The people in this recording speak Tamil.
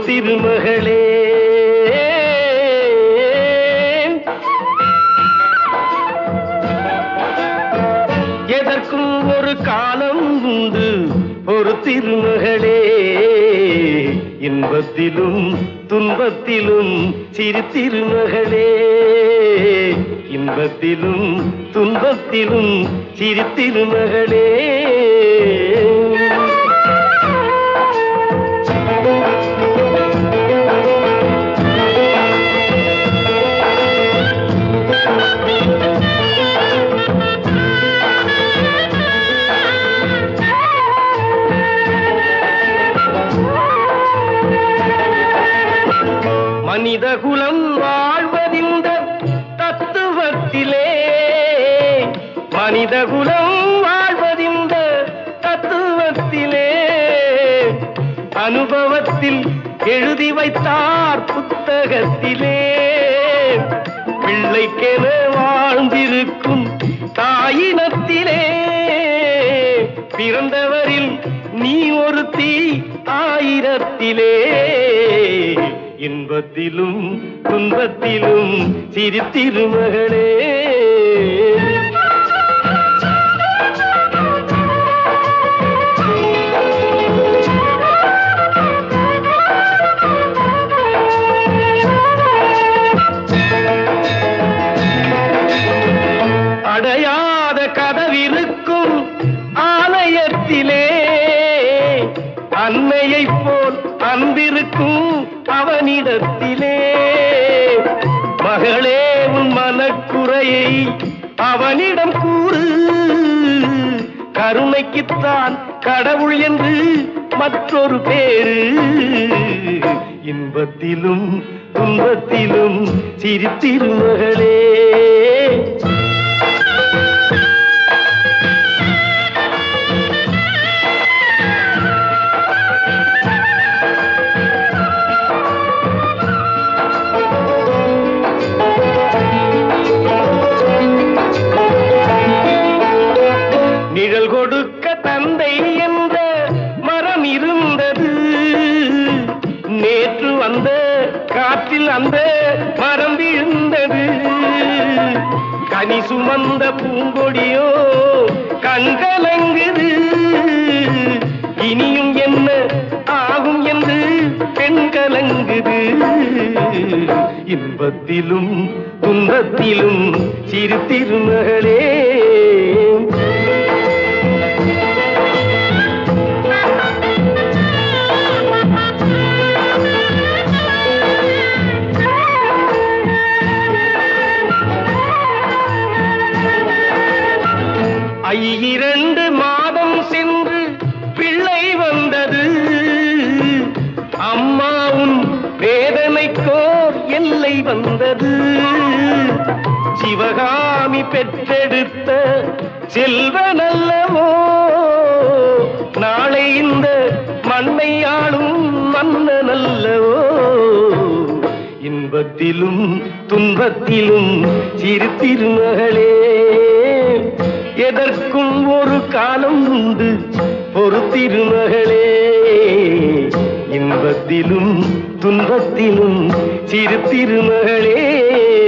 திருமகளே எதற்கும் ஒரு காலம் உண்டு ஒரு திருமகளே இன்பத்திலும் துன்பத்திலும் சிறு திருமகளே இன்பத்திலும் துன்பத்திலும் சிறு திருமகளே மனிதகுலம் வாழ்வதிந்த தத்துவத்திலே மனிதகுலம் வாழ்வதிந்த தத்துவத்திலே அனுபவத்தில் எழுதி வைத்தார் புத்தகத்திலே பிள்ளைக்கென வாழ்ந்திருக்கும் தாயினத்திலே பிறந்தவரில் நீ ஒரு தீ ஆயிரத்திலே இன்பத்திலும் துன்பத்திலும் சிறு திருமகளே அடையாத கதவிருக்கும் ஆலயத்திலே அன்னையைப் போல் அன்பிருக்கும் அவனிடத்திலே மகளே உன் மனக்குறையை அவனிடம் கூறு கருணைக்குத்தான் கடவுள் என்று மற்றொரு பேரு இன்பத்திலும் துன்பத்திலும் சிறு திருமகளே நிழல் கொடுக்க தந்தை என்ற மரம் இருந்தது நேற்று வந்த காற்றில் அந்த மரம் விழுந்தது கனி சுமந்த பூங்கொடியோ கண்கலங்குது இனியும் என்ன ஆகும் என்று பெண் கலங்குது இன்பத்திலும் துன்பத்திலும் சிறு திருமகளே ஐயிரண்டு மாதம் சென்று பிள்ளை வந்தது அம்மாவும் வேதனைக்கோர் எல்லை வந்தது சிவகாமி பெற்றெடுத்த செல்வனல்லவோ நாளை இந்த மண்ணை ஆளும் மன்னனல்லவோ இன்பத்திலும் துன்பத்திலும் சிறு திருமகளே எதற்கும் ஒரு காலம் உண்டு ஒரு திருமகளே இன்பத்திலும் துன்பத்திலும் சிறு திருமகளே